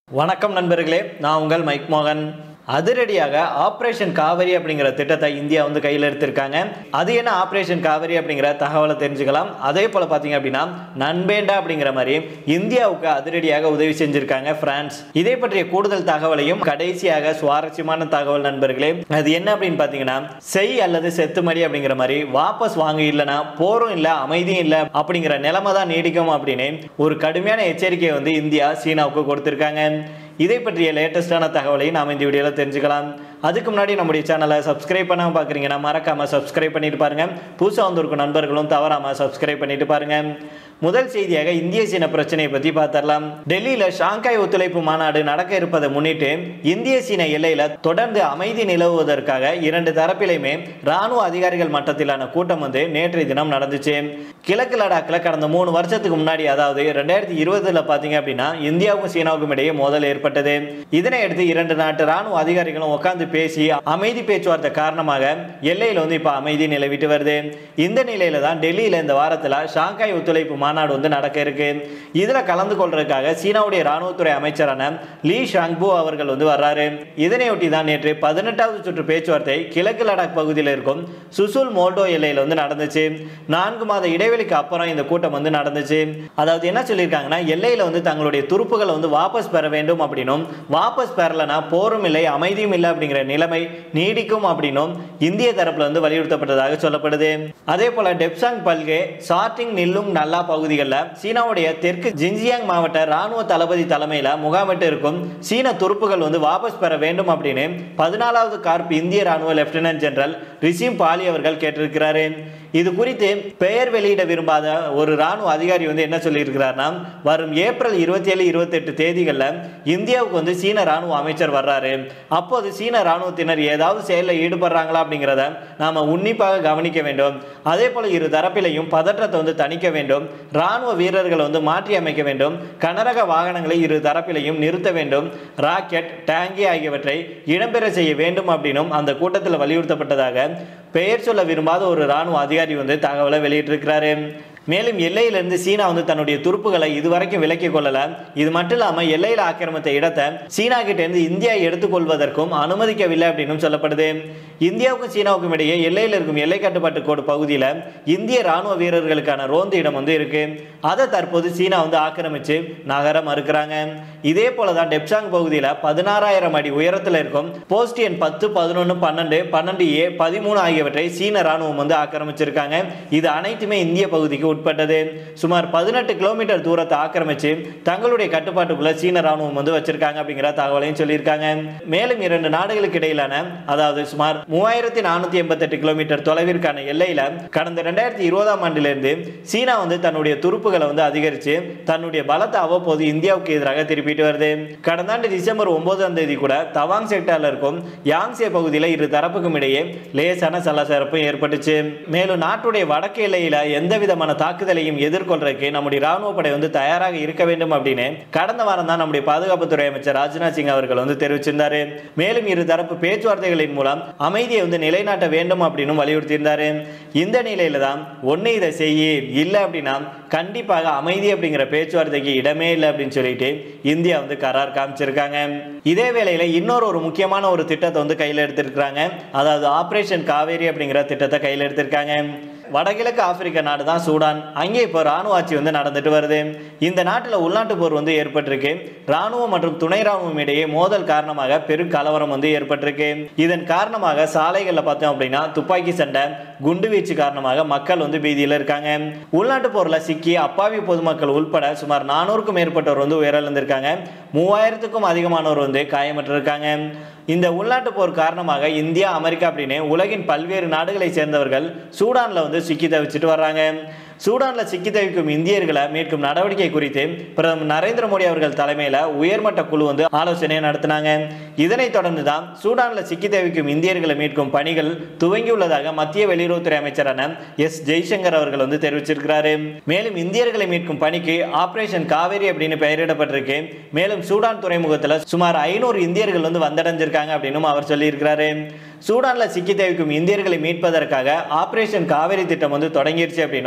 வணக்கம் நண்பர்களே நான் உங்கள் மைக் மோகன் அதிரடியாக ஆப்ரேஷன் காவிரி அப்படிங்கிற திட்டத்தை இந்தியா வந்து கையில் எடுத்திருக்காங்க அது என்ன ஆப்ரேஷன் காவிரி அப்படிங்கிற தகவலை தெரிஞ்சுக்கலாம் அதே போல் பார்த்தீங்க அப்படின்னா நண்பேண்டா அப்படிங்கிற மாதிரி இந்தியாவுக்கு அதிரடியாக உதவி செஞ்சிருக்காங்க பிரான்ஸ் இதை பற்றிய கூடுதல் தகவலையும் கடைசியாக சுவாரஸ்யமான தகவல் நண்பர்களே அது என்ன அப்படின்னு பார்த்தீங்கன்னா செய் அல்லது செத்துமடி அப்படிங்கிற மாதிரி வாபஸ் வாங்க இல்லைன்னா போரும் இல்லை அமைதியும் இல்லை அப்படிங்கிற நிலைமை தான் நீடிக்கும் அப்படின்னு ஒரு கடுமையான எச்சரிக்கையை வந்து இந்தியா சீனாவுக்கு கொடுத்திருக்காங்க இதை பற்றிய லேட்டஸ்டான தகவலை நாம் இந்த வீடியோவில் தெரிஞ்சுக்கலாம் அதுக்கு முன்னாடி நம்முடைய சேனலை சப்ஸ்கிரைப் பண்ணாமல் பார்க்குறீங்கன்னா மறக்காமல் சப்ஸ்கிரைப் பண்ணிட்டு பாருங்க புதுசாக வந்திருக்கும் நண்பர்களும் தவறாமல் சப்ஸ்கிரைப் பண்ணிட்டு பாருங்க முதல் செய்தியாக இந்திய சீன பிரச்சனையை பற்றி பார்த்தரலாம் டெல்லியில் ஷாங்காய் ஒத்துழைப்பு மாநாடு நடக்க இருப்பதை முன்னிட்டு இந்திய சீன எல்லையில் தொடர்ந்து அமைதி நிலவுவதற்காக இரண்டு தரப்பிலையுமே ராணுவ அதிகாரிகள் மட்டத்திலான கூட்டம் வந்து நேற்றைய தினம் நடந்துச்சு கிழக்கு லடாக்கில் கடந்த மூணு வருஷத்துக்கு முன்னாடி அதாவது ரெண்டாயிரத்தி இருபதுல பார்த்தீங்க அப்படின்னா இந்தியாவுக்கும் சீனாவுக்கும் இடையே மோதல் ஏற்பட்டது இதனை அடுத்து இரண்டு நாட்டு ராணுவ அதிகாரிகளும் உட்கார்ந்து பேசி அமைதி பேச்சுவார்த்தை காரணமாக எல்லையில் வந்து இப்போ அமைதி நிலவிட்டு வருது இந்த நிலையில தான் டெல்லியில் இந்த வாரத்தில் ஷாங்காய் ஒத்துழைப்பு மாநாடு வந்து நடக்க இருக்கு இதில் கலந்து கொள்றதுக்காக சீனாவுடைய ராணுவத்துறை அமைச்சரான லீ ஷாங்பு அவர்கள் வந்து வர்றாரு இதனையொட்டி தான் நேற்று பதினெட்டாவது சுற்று பேச்சுவார்த்தை கிழக்கு லடாக் பகுதியில் இருக்கும் சுசுல் மோல்டோ எல்லையில் வந்து நடந்துச்சு நான்கு மாத இடைவெளிக்கு அப்புறம் இந்த கூட்டம் வந்து நடந்துச்சு அதாவது என்ன சொல்லியிருக்காங்கன்னா எல்லையில் வந்து தங்களுடைய துருப்புகளை வந்து வாபஸ் பெற வேண்டும் அப்படின்னும் வாபஸ் பெறலைன்னா போரும் இல்லை அமைதியும் இல்லை அப்படிங்கிற நிலைமை நீடிக்கும் அப்படின்னும் இந்திய தரப்புல வந்து வலியுறுத்தப்பட்டதாக சொல்லப்படுது அதே போல டெப்சாங் பல்கே சார்டிங் நில்லுங் நல்லா பகுதிகளில் சீனாவுடைய தெற்கு ஜின்ஜியாங் மாவட்ட ராணுவ தளபதி தலைமையில் முகாமிட்டு இருக்கும் சீன துருப்புகள் வந்து வாபஸ் பெற வேண்டும் அப்படின்னு பதினாலாவது கார்ப் இந்திய ராணுவ லெப்டினன்ட் ஜெனரல் ரிஷிம் பாலி அவர்கள் கேட்டிருக்கிறாரு இது குறித்து பெயர் வெளியிட விரும்பாத ஒரு ராணுவ அதிகாரி வந்து என்ன சொல்லியிருக்கிறார்னா வரும் ஏப்ரல் இருபத்தி ஏழு இருபத்தெட்டு தேதிகளில் இந்தியாவுக்கு வந்து சீன ராணுவ அமைச்சர் வர்றாரு அப்போது சீன ராணுவத்தினர் ஏதாவது செயலில் ஈடுபடுறாங்களா அப்படிங்கிறத நாம் உன்னிப்பாக கவனிக்க வேண்டும் அதே போல இரு தரப்பிலையும் பதற்றத்தை வந்து தணிக்க வேண்டும் ராணுவ வீரர்களை வந்து மாற்றி அமைக்க வேண்டும் கனரக வாகனங்களை இரு தரப்பிலையும் நிறுத்த வேண்டும் ராக்கெட் டேங்கி ஆகியவற்றை இடம்பெற செய்ய வேண்டும் அப்படின்னும் அந்த கூட்டத்தில் வலியுறுத்தப்பட்டதாக பெயர் சொல்ல விரும்பாத ஒரு ராணுவ அதிகாரி வந்து தகவலை வெளியிட்டிருக்கிறாரு மேலும் எல்லையிலிருந்து சீனா வந்து தன்னுடைய துருப்புகளை இதுவரைக்கும் விலக்கிக் கொள்ளல இது மட்டும் இல்லாம எல்லையில் ஆக்கிரமித்த இடத்தை சீனா கிட்ட இருந்து இந்தியா எடுத்துக்கொள்வதற்கும் அனுமதிக்கவில்லை அப்படின்னு சொல்லப்படுது இந்தியாவுக்கும் சீனாவுக்கும் இடையே எல்லையில் இருக்கும் எல்லை கட்டுப்பாட்டு கோடு பகுதியில் இந்திய ராணுவ வீரர்களுக்கான ரோந்து இடம் வந்து இருக்கு அதை தற்போது சீனா வந்து ஆக்கிரமிச்சு நகர மறுக்கிறாங்க இதே போல தான் டெப்சாங் பகுதியில் பதினாறாயிரம் அடி உயரத்தில் இருக்கும் போஸ்ட் எண் பத்து பதினொன்று பன்னெண்டு பன்னெண்டு ஏ பதிமூணு ஆகியவற்றை சீன ராணுவம் வந்து ஆக்கிரமிச்சிருக்காங்க இது அனைத்துமே இந்திய பகுதிக்கு உட்பட்டது சுமார் பதினெட்டு கிலோமீட்டர் தூரத்தை ஆக்கிரமிச்சு தங்களுடைய கட்டுப்பாட்டுக்குள்ள சீன ராணுவம் வந்து வச்சிருக்காங்க அப்படிங்கிற தகவலையும் சொல்லியிருக்காங்க மேலும் இரண்டு நாடுகளுக்கு இடையிலான அதாவது சுமார் மூவாயிரத்தி நானூத்தி எண்பத்தெட்டு கிலோமீட்டர் தொலைவிற்கான எல்லையில கடந்த ரெண்டாயிரத்தி இருபதாம் ஆண்டிலிருந்து சீனா வந்து தன்னுடைய துருப்புகளை வந்து அதிகரிச்சு தன்னுடைய பலத்தை அவ்வப்போது இந்தியாவுக்கு எதிராக திருப்பிட்டு வருது கடந்த ஆண்டு டிசம்பர் ஒன்பதாம் தேதி கூட தவாங் செக்டார்ல இருக்கும் யாங்சே பகுதியில் இரு தரப்புக்கும் இடையே லேசான சலசலப்பும் ஏற்பட்டுச்சு மேலும் நாட்டுடைய வடக்கு எல்லையில எந்த விதமான தாக்குதலையும் எதிர்கொள்றதுக்கு நம்முடைய ராணுவ படை வந்து தயாராக இருக்க வேண்டும் அப்படின்னு கடந்த வாரம் தான் நம்முடைய பாதுகாப்புத்துறை அமைச்சர் ராஜ்நாத் சிங் அவர்கள் வந்து தெரிவிச்சிருந்தாரு மேலும் இரு தரப்பு பேச்சுவார்த்தைகளின் மூலம் அமைதியை வந்து நிலைநாட்ட வேண்டும் அப்படின்னு வலியுறுத்தியிருந்தாரு இந்த நிலையில தான் ஒன்னு இதை செய்ய இல்லை அப்படின்னா கண்டிப்பாக அமைதி அப்படிங்கிற பேச்சுவார்த்தைக்கு இடமே இல்லை அப்படின்னு சொல்லிட்டு இந்தியா வந்து கரார் காமிச்சிருக்காங்க இதே வேளையில இன்னொரு ஒரு முக்கியமான ஒரு திட்டத்தை வந்து கையில் எடுத்திருக்கிறாங்க அதாவது ஆபரேஷன் காவேரி அப்படிங்கிற திட்டத்தை கையில் எடுத்திருக்காங்க வடகிழக்கு ஆப்பிரிக்க நாடு தான் சூடான் அங்கே இப்போ ராணுவ ஆட்சி வந்து நடந்துட்டு வருது இந்த நாட்டில் உள்நாட்டு போர் வந்து ஏற்பட்டிருக்கு ராணுவம் மற்றும் துணை ராணுவம் இடையே மோதல் காரணமாக பெரும் கலவரம் வந்து ஏற்பட்டிருக்கு இதன் காரணமாக சாலைகளில் பார்த்தோம் அப்படின்னா துப்பாக்கி சண்டை குண்டுவீச்சு காரணமாக மக்கள் வந்து பீதியில் இருக்காங்க உள்நாட்டு போரில் சிக்கி அப்பாவி பொதுமக்கள் உள்பட சுமார் நானூறுக்கும் மேற்பட்டவர் வந்து உயிரிழந்திருக்காங்க மூவாயிரத்துக்கும் அதிகமானவர் வந்து காயமற்றிருக்காங்க இந்த உள்நாட்டு போர் காரணமாக இந்தியா அமெரிக்கா அப்படின்னு உலகின் பல்வேறு நாடுகளை சேர்ந்தவர்கள் சூடானில் வந்து சிக்கி தவிச்சிட்டு வர்றாங்க சூடானில் சிக்கி தவிக்கும் இந்தியர்களை மீட்கும் நடவடிக்கை குறித்து பிரதமர் நரேந்திர மோடி அவர்கள் தலைமையில் உயர்மட்ட குழு வந்து ஆலோசனை நடத்தினாங்க இதனைத் தொடர்ந்து தான் சூடானில் சிக்கி தவிக்கும் இந்தியர்களை மீட்கும் பணிகள் துவங்கியுள்ளதாக மத்திய வெளியுறவுத்துறை அமைச்சரான எஸ் ஜெய்சங்கர் அவர்கள் வந்து தெரிவிச்சிருக்கிறாரு மேலும் இந்தியர்களை மீட்கும் பணிக்கு ஆபரேஷன் காவேரி அப்படின்னு பெயரிடப்பட்டிருக்கு மேலும் சூடான் துறைமுகத்தில் சுமார் ஐநூறு இந்தியர்கள் வந்து வந்தடைஞ்சிருக்காங்க அப்படின்னு அவர் சொல்லியிருக்கிறாரு சூடானில் சிக்கி தவிக்கும் இந்தியர்களை மீட்பதற்காக ஆபரேஷன் காவேரி திட்டம் வந்து தொடங்கிருச்சு அப்படின்னும்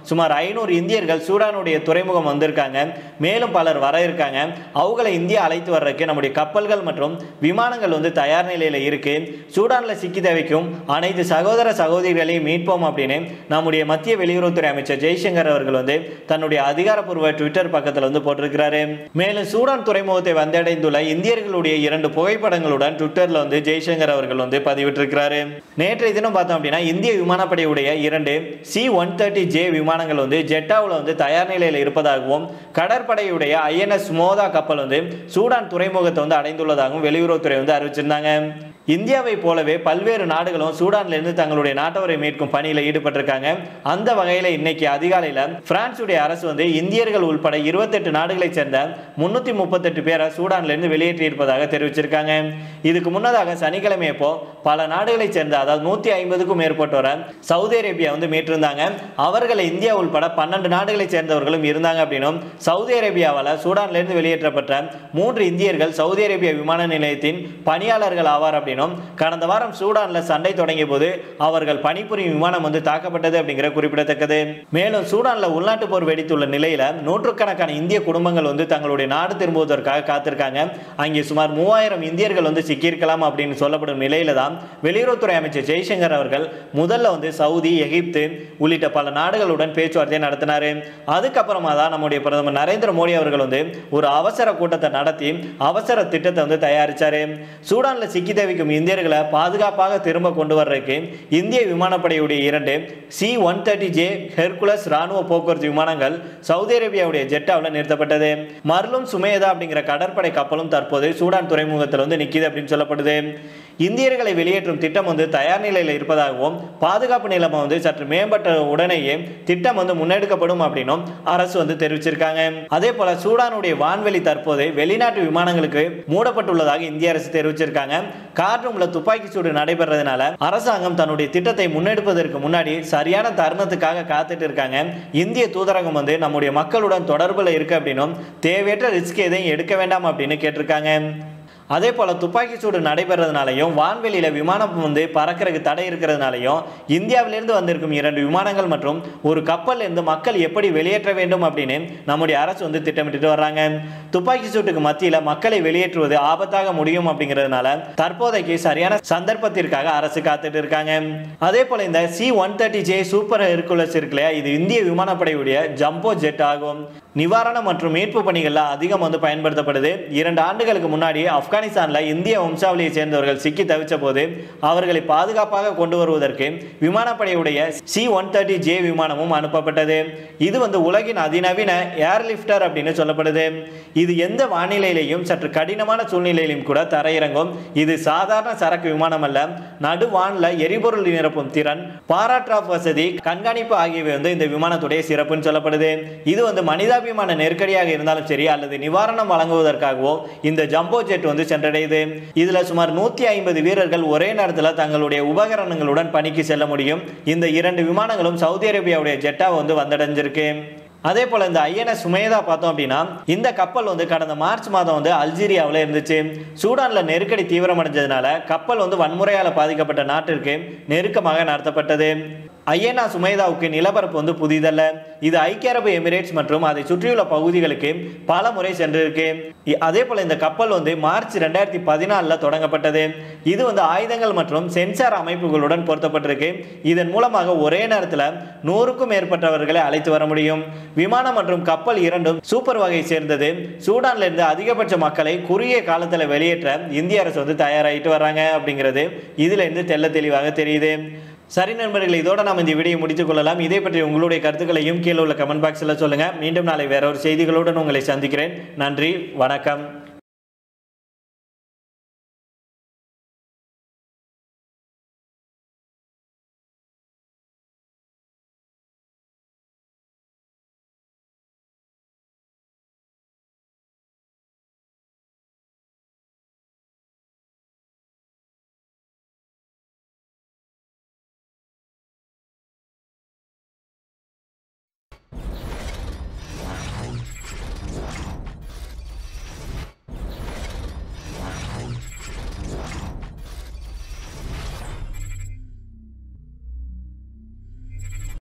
சுமார் ஐநூறு இந்தியர்கள் சூடானுடைய துறைமுகம் வந்திருக்காங்க மேலும் பலர் வர இருக்காங்க அவங்களை இந்தியா அழைத்து வர்றதுக்கு நம்முடைய கப்பல்கள் மற்றும் விமானங்கள் வந்து தயார் நிலையில் இருக்கு சூடான்ல சிக்கி தவிக்கும் அனைத்து சகோதர சகோதரிகளையும் மீட்போம் அப்படின்னு நம்முடைய மத்திய வெளியுறவுத்துறை அமைச்சர் ஜெய்சங்கர் அவர்கள் வந்து தன்னுடைய அதிகாரப்பூர்வ ட்விட்டர் பக்கத்தில் வந்து போட்டிருக்கிறாரு மேலும் சூடான் துறைமுகத்தை வந்தடைந்துள்ள இந்தியர்களுடைய இரண்டு புகைப்படங்களுடன் ட்விட்டர்ல வந்து ஜெய்சங்கர் அவர்கள் வந்து பதிவிட்டிருக்கிறாரு நேற்றைய தினம் பார்த்தோம் அப்படின்னா இந்திய விமானப்படையுடைய இரண்டு சி ஒன் தேர்ட்டி ஜே விமானங்கள் வந்து ஜெட்டாவில் வந்து தயார் நிலையில் இருப்பதாகவும் கடற்படையுடைய ஐஎன்எஸ் மோதா கப்பல் வந்து சூடான் துறைமுகத்தை வந்து அடைந்துள்ளதாகவும் வெளியுறவுத்துறை வந்து அறிவிச்சிருந்தாங்க இந்தியாவை போலவே பல்வேறு நாடுகளும் சூடான்ல இருந்து தங்களுடைய நாட்டவரை மீட்கும் பணியில் ஈடுபட்டிருக்காங்க அந்த வகையில் இன்னைக்கு அதிகாலையில் பிரான்சுடைய அரசு வந்து இந்தியர்கள் உள்பட இருபத்தெட்டு நாடுகளைச் சேர்ந்த முன்னூத்தி முப்பத்தெட்டு பேரை சூடான்ல இருந்து வெளியேற்றி இருப்பதாக தெரிவிச்சிருக்காங்க இதுக்கு முன்னதாக சனிக்கிழமை அப்போ பல நாடுகளைச் சேர்ந்த அதாவது நூத்தி ஐம்பதுக்கும் மேற்பட்டோரை சவுதி அரேபியா வந்து மீட்டிருந்தாங்க அவர்களை இந்தியா உள்பட பன்னெண்டு நாடுகளைச் சேர்ந்தவர்களும் இருந்தாங்க அப்படின்னும் சவுதி அரேபியாவால் சூடான்ல இருந்து வெளியேற்றப்பட்ட மூன்று இந்தியர்கள் சவுதி அரேபியா விமான நிலையத்தின் பணியாளர்கள் ஆவார் அப்படின்னும் கடந்த வாரம் சூடான்ல சண்டை தொடங்கிய போது அவர்கள் பணிபுரியும் விமானம் வந்து தாக்கப்பட்டது அப்படிங்கிற குறிப்பிடத்தக்கது மேலும் சூடான்ல உள்நாட்டு போர் வெடித்துள்ள நிலையில நூற்றுக்கணக்கான இந்திய குடும்பங்கள் வந்து தங்களுடைய நாடு திரும்புவதற்காக காத்திருக்காங்க அங்கே சுமார் மூவாயிரம் இந்தியர்கள் வந்து சிக்கியிருக்கலாம் அப்படின்னு சொல்லப்படும் நிலையில தான் வெளியுறவுத்துறை அமைச்சர் ஜெய்சங்கர் அவர்கள் முதல்ல வந்து சவுதி எகிப்து உள்ளிட்ட பல நாடுகளுடன் பேச்சுவார்த்தை நடத்தினாரு அதுக்கப்புறமா தான் நம்முடைய பிரதமர் நரேந்திர மோடி அவர்கள் வந்து ஒரு அவசர கூட்டத்தை நடத்தி அவசர திட்டத்தை வந்து தயாரிச்சாரு சூடான்ல சிக்கி தவிக்கும் இந்தியர்களை பாதுகாப்பாக திரும்ப கொண்டு வர்றதுக்கு இந்திய விமானப்படையுடைய இரண்டு C one thirty J Hercules ராணுவ போக்குவரத்து விமானங்கள் சவுதி அரேபியாவுடைய ஜெட்டாவில் நிறுத்தப்பட்டது மர்லும் சுமேதா அப்படிங்கிற கடற்படை கப்பலும் தற்போது சூடான் துறைமுகத்தில் வந்து நிற்கிது அப்படின்னு சொல்லப்படுது இந்தியர்களை வெளியேற்றும் திட்டம் வந்து தயார் நிலையில் இருப்பதாகவும் பாதுகாப்பு நிலைமை வந்து சற்று மேம்பட்ட உடனேயே திட்டம் வந்து முன்னெடுக்கப்படும் அப்படின்னும் அரசு வந்து தெரிவிச்சிருக்காங்க அதே போல சூடானுடைய வான்வெளி தற்போது வெளிநாட்டு விமானங்களுக்கு மூடப்பட்டுள்ளதாக இந்திய அரசு தெரிவிச்சிருக்காங்க கார்டூம்ல துப்பாக்கி சூடு நடைபெறதுனால அரசாங்கம் தன்னுடைய திட்டத்தை முன்னெடுப்பதற்கு முன்னாடி சரியான தருணத்துக்காக காத்துட்டு இருக்காங்க இந்திய தூதரகம் வந்து நம்முடைய மக்களுடன் தொடர்புல இருக்கு அப்படின்னும் தேவையற்ற ரிஸ்க் எதையும் எடுக்க வேண்டாம் அப்படின்னு கேட்டிருக்காங்க அதே போல் துப்பாக்கி சூடு நடைபெறதுனாலையும் வான்வெளியில் விமானம் வந்து பறக்கிறதுக்கு தடை இருக்கிறதுனாலையும் இந்தியாவிலிருந்து வந்திருக்கும் இரண்டு விமானங்கள் மற்றும் ஒரு கப்பல்ல இருந்து மக்கள் எப்படி வெளியேற்ற வேண்டும் அப்படின்னு நம்முடைய அரசு வந்து திட்டமிட்டு வர்றாங்க துப்பாக்கி சூட்டுக்கு மத்தியில் மக்களை வெளியேற்றுவது ஆபத்தாக முடியும் அப்படிங்கிறதுனால தற்போதைக்கு சரியான சந்தர்ப்பத்திற்காக அரசு காத்துட்டு இருக்காங்க அதே போல இந்த C one thirty J super Hercules இருக்கு இல்லையா இது இந்திய விமானப்படையுடைய ஜம்போ ஜெட் ஆகும் நிவாரணம் மற்றும் மீட்பு பணிகள்ல அதிகம் வந்து பயன்படுத்தப்படுது இரண்டு ஆண்டுகளுக்கு முன்னாடி ஆப்கானிஸ்தான்ல இந்திய வம்சாவளியை சேர்ந்தவர்கள் சிக்கி தவிச்ச போது அவர்களை பாதுகாப்பாக கொண்டு வருவதற்கு விமானப்படையுடைய சி ஒன் தேர்ட்டி ஜே விமானமும் அனுப்பப்பட்டது இது வந்து உலகின் அதிநவீன ஏர்லிஃப்டர் அப்படின்னு சொல்லப்படுது இது எந்த வானிலையிலையும் சற்று கடினமான சூழ்நிலையிலும் கூட தரையிறங்கும் இது சாதாரண சரக்கு விமானம் அல்ல நடுவான்ல எரிபொருள் நிரப்பும் திறன் பாராட்ராப் வசதி கண்காணிப்பு ஆகியவை வந்து இந்த விமானத்துடைய சிறப்புன்னு சொல்லப்படுது இது வந்து மனிதாபிமான நெருக்கடியாக இருந்தாலும் சரி அல்லது நிவாரணம் வழங்குவதற்காகவோ இந்த ஜம்போ ஜெட் வந்து சென்றடையுது இதுல சுமார் நூத்தி ஐம்பது வீரர்கள் ஒரே நேரத்தில் தங்களுடைய உபகரணங்களுடன் பணிக்கு செல்ல முடியும் இந்த இரண்டு விமானங்களும் சவுதி அரேபியாவுடைய ஜெட்டா வந்து வந்தடைஞ்சிருக்கு அதே போல இந்த ஐஎன்எஸ் சுமேதா பார்த்தோம் அப்படின்னா இந்த கப்பல் வந்து கடந்த மார்ச் மாதம் வந்து அல்ஜீரியாவில் இருந்துச்சு சூடான்ல நெருக்கடி தீவிரமடைஞ்சதுனால கப்பல் வந்து வன்முறையால் பாதிக்கப்பட்ட நாட்டிற்கு நெருக்கமாக நடத்தப்பட்டது ஐஎன்ஆ சுமேதாவுக்கு நிலப்பரப்பு வந்து புதிதல்ல இது ஐக்கிய அரபு எமிரேட்ஸ் மற்றும் அதை சுற்றியுள்ள பகுதிகளுக்கு பல முறை சென்றிருக்கு இ- அதே போல இந்த கப்பல் வந்து மார்ச் ரெண்டாயிரத்தி பதினாலில் தொடங்கப்பட்டது இது வந்து ஆயுதங்கள் மற்றும் சென்சார் அமைப்புகளுடன் பொருத்தப்பட்டிருக்கு இதன் மூலமாக ஒரே நேரத்தில் நூறுக்கும் மேற்பட்டவர்களை அழைத்து வர முடியும் விமானம் மற்றும் கப்பல் இரண்டும் சூப்பர் வகை சேர்ந்தது சூடான்ல இருந்து அதிகபட்ச மக்களை குறுகிய காலத்தில் வெளியேற்ற இந்திய அரசு வந்து தயாராகிட்டு வர்றாங்க அப்படிங்கிறது இதுல இருந்து தெள்ள தெளிவாக தெரியுது சரி நண்பர்களே இதோட நாம் இந்த வீடியோ முடித்துக் கொள்ளலாம் இதை பற்றி உங்களுடைய கருத்துக்களையும் கீழே உள்ள கமெண்ட் பாக்ஸில் சொல்லுங்க மீண்டும் நாளை வேற ஒரு செய்திகளுடன் உங்களை சந்திக்கிறேன் நன்றி வணக்கம்